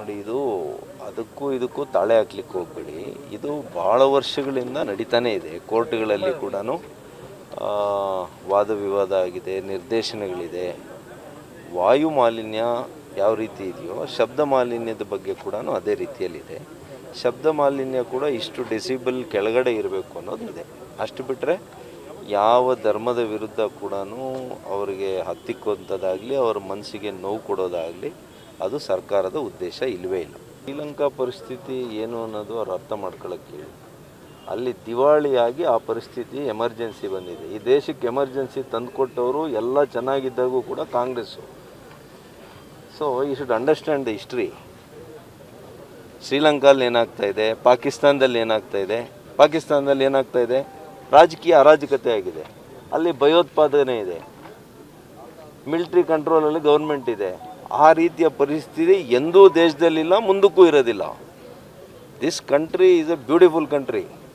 ನೋಡಿ ಇದು ಅದಕ್ಕೂ ಇದಕ್ಕೂ ತಾಳೆ ಹಾಕ್ಲಿಕ್ಕೆ ಹೋಗ್ಬೇಡಿ ಇದು ಭಾಳ ವರ್ಷಗಳಿಂದ ನಡೀತಾನೇ ಇದೆ ಕೋರ್ಟ್ಗಳಲ್ಲಿ ಕೂಡ ವಾದ ವಿವಾದ ಆಗಿದೆ ನಿರ್ದೇಶನಗಳಿದೆ ವಾಯು ಮಾಲಿನ್ಯ ಯಾವ ರೀತಿ ಇದೆಯೋ ಶಬ್ದ ಮಾಲಿನ್ಯದ ಬಗ್ಗೆ ಕೂಡ ಅದೇ ರೀತಿಯಲ್ಲಿದೆ ಶಬ್ದ ಮಾಲಿನ್ಯ ಕೂಡ ಇಷ್ಟು ಡೆಸಿಬಲ್ ಕೆಳಗಡೆ ಇರಬೇಕು ಅನ್ನೋದಿದೆ ಅಷ್ಟು ಬಿಟ್ಟರೆ ಯಾವ ಧರ್ಮದ ವಿರುದ್ಧ ಕೂಡ ಅವರಿಗೆ ಹತ್ತಿಕ್ಕುವಂಥದ್ದಾಗಲಿ ಅವರ ಮನಸ್ಸಿಗೆ ನೋವು ಕೊಡೋದಾಗಲಿ ಅದು ಸರ್ಕಾರದ ಉದ್ದೇಶ ಇಲ್ಲವೇ ಇಲ್ಲ ಶ್ರೀಲಂಕಾ ಪರಿಸ್ಥಿತಿ ಏನು ಅನ್ನೋದು ಅವ್ರು ಅರ್ಥ ಮಾಡ್ಕೊಳ್ಳೋಕ್ಕೆ ಹೇಳಿ ಅಲ್ಲಿ ದಿವಾಳಿಯಾಗಿ ಆ ಪರಿಸ್ಥಿತಿ ಎಮರ್ಜೆನ್ಸಿ ಬಂದಿದೆ ಈ ದೇಶಕ್ಕೆ ಎಮರ್ಜೆನ್ಸಿ ತಂದುಕೊಟ್ಟವರು ಎಲ್ಲ ಚೆನ್ನಾಗಿದ್ದಾಗೂ ಕೂಡ Congress so you should understand the history ಶ್ರೀಲಂಕಾದಲ್ಲಿ ಏನಾಗ್ತಾ ಇದೆ ಪಾಕಿಸ್ತಾನದಲ್ಲಿ ಏನಾಗ್ತಾ ಇದೆ ಪಾಕಿಸ್ತಾನದಲ್ಲಿ ಏನಾಗ್ತಾ ಇದೆ ರಾಜಕೀಯ ಅರಾಜಕತೆ ಆಗಿದೆ ಅಲ್ಲಿ ಭಯೋತ್ಪಾದನೆ ಇದೆ ಮಿಲಿಟ್ರಿ ಕಂಟ್ರೋಲಲ್ಲಿ ಗೌರ್ಮೆಂಟ್ ಇದೆ ಆ ರೀತಿಯ ಪರಿಸ್ಥಿತಿ ಎಂದೂ ದೇಶದಲ್ಲಿಲ್ಲ ಮುಂದಕ್ಕೂ ಇರೋದಿಲ್ಲ this country is a beautiful country